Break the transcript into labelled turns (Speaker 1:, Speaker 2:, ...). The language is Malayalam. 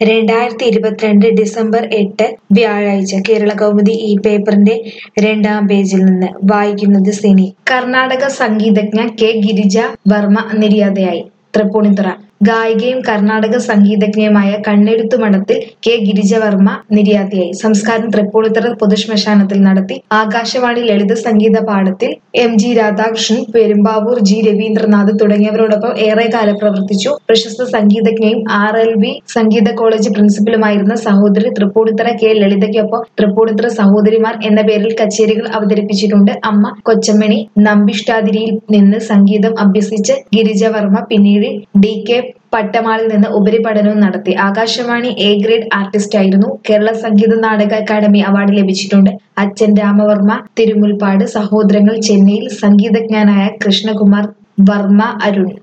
Speaker 1: രണ്ടായിരത്തി ഇരുപത്തിരണ്ട് ഡിസംബർ എട്ട് വ്യാഴാഴ്ച കേരള കൗമുദി ഈ പേപ്പറിന്റെ രണ്ടാം പേജിൽ നിന്ന് വായിക്കുന്നത് സിനി കർണാടക സംഗീതജ്ഞ കെ ഗിരിജ വർമ്മ നിര്യാതയായി തൃപ്പൂണിത്തുറ ഗായികയും കർണാടക സംഗീതജ്ഞയുമായ കണ്ണെഴുത്തുമഠത്തിൽ കെ ഗിരിജവർമ്മ നിര്യാതയായി സംസ്കാരം തൃപ്പൂണിത്തുറ പൊതുശ്മശാനത്തിൽ നടത്തി ആകാശവാണി ലളിത സംഗീത പാഠത്തിൽ M G Radhakrishnan Perumbavoor G Raveendranath തുടങ്ങിയവരോടൊപ്പം ഏറെക്കാലം പ്രവർത്തിച്ചു പ്രശസ്ത സംഗീതജ്ഞയും ആർ എൽ ബി സംഗീത കോളേജ് പ്രിൻസിപ്പലുമായിരുന്ന സഹോദരി തൃപ്പൂണിത്തുറ കെ ലളിതയ്ക്കൊപ്പം തൃപ്പൂണിത്തുറ സഹോദരിമാർ എന്ന പേരിൽ കച്ചേരികൾ അവതരിപ്പിച്ചിട്ടുണ്ട് അമ്മ കൊച്ചമ്മണി നമ്പിഷ്ടാതിരിയിൽ നിന്ന് സംഗീതം അഭ്യസിച്ച് ഗിരിജവർമ്മ പിന്നീട് ഡി കെ പട്ടമാളിൽ നിന്ന് ഉപരിപഠനവും നടത്തി ആകാശവാണി എ ഗ്രേഡ് ആർട്ടിസ്റ്റ് ആയിരുന്നു കേരള സംഗീത നാടക അക്കാദമി അവാർഡ് ലഭിച്ചിട്ടുണ്ട് അച്ഛൻ രാമവർമ്മ തിരുമുൽപ്പാട് സഹോദരങ്ങൾ ചെന്നൈയിൽ സംഗീതജ്ഞനായ കൃഷ്ണകുമാർ വർമ്മ അരുൺ